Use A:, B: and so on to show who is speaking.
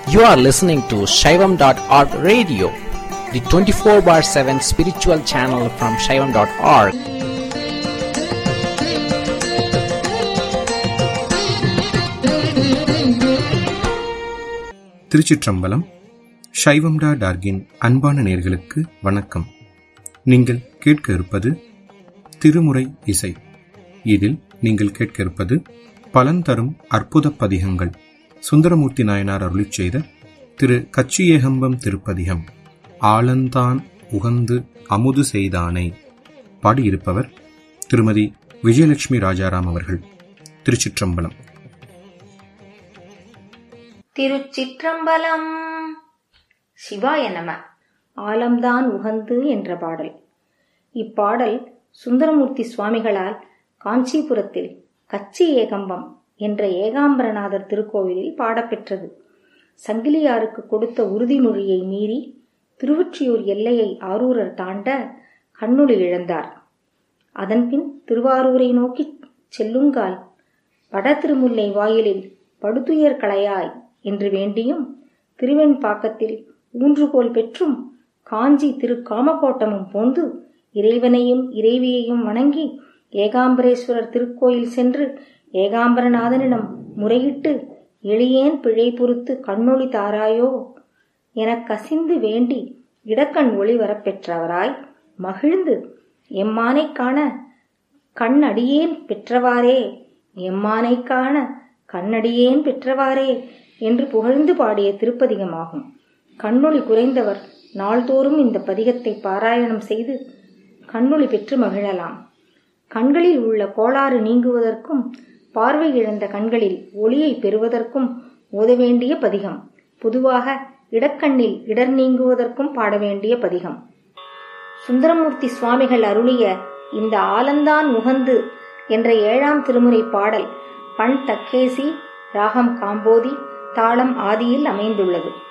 A: You are listening to Shaivam.org radio, the 24 bar 7 spiritual channel from Shaivam.org.
B: திருச்சிற்றம்பலம் சைவம்டா டார்கின் அன்பான நேர்களுக்கு வணக்கம் நீங்கள் கேட்க இருப்பது திருமுறை இசை இதில் நீங்கள் கேட்க இருப்பது பலன் தரும் அற்புத பதிகங்கள் சுந்தரமூர்த்தி நாயனார் அருளிச் செய்த திரு கச்சியேகம்பம் திருப்பதிகம் ஆலந்தான் உகந்து அமுது செய்தானை பாடியிருப்பவர் திருமதி விஜயலட்சுமி ராஜாராம் அவர்கள் திருச்சிற்றம்பலம்
C: திருச்சிற்றம்பலம் சிவாய நம ஆலம்தான் உகந்து என்ற பாடல் இப்பாடல் சுந்தரமூர்த்தி சுவாமிகளால் காஞ்சிபுரத்தில் கச்சி ஏகம்பம் என்ற ஏகாம்பரநாதர் திருக்கோவிலில் பாடப்பெற்றது சங்கிலியாருக்கு கொடுத்த உறுதிமொழியை மீறி திருவொற்றியூர் எல்லையை ஆரூரர் தாண்ட கண்ணுளி இழந்தார் அதன்பின் திருவாரூரை நோக்கி செல்லுங்கால் வட திருமுல்லை வாயிலில் படுதுயர் களையாய் என்று வேண்டியும் திருவெண்பாக்கத்தில் ஊன்றுகோல் பெற்றும் காஞ்சி திரு காமகோட்டமும் போந்து இறைவனையும் இறைவியையும் வணங்கி ஏகாம்பரேஸ்வரர் திருக்கோயில் சென்று ஏகாம்பரநாதனிடம் முறையிட்டு எளியேன் பிழை பொறுத்து கண்ணொளி தாராயோ எனக் கசிந்து வேண்டி இடக்கண் ஒளி வரப்பெற்றவராய் மகிழ்ந்து எம்மானைக் காண கண்ணடியேன் பெற்றவாறே எம்மானைக் காண கண்ணடியேன் பெற்றவாறே என்று புகழ்ந்து பாடிய திருப்பதிகமாகும் கண்ணொளி குறைந்தவர் நாள்தோறும் இந்த பதிகத்தை பாராயணம் செய்து கண்ணொளி பெற்று மகிழலாம் கண்களில் உள்ள கோளாறு நீங்குவதற்கும் பார்வை இழந்த கண்களில் ஒளியை பெறுவதற்கும் ஓத வேண்டிய பதிகம் பொதுவாக இடக்கண்ணில் இடர் நீங்குவதற்கும் பாட வேண்டிய பதிகம் சுந்தரமூர்த்தி சுவாமிகள் அருளிய இந்த ஆலந்தான் உகந்து என்ற ஏழாம் திருமுறை பாடல் பண் தக்கேசி ராகம் காம்போதி தாளம் ஆதியில் அமைந்துள்ளது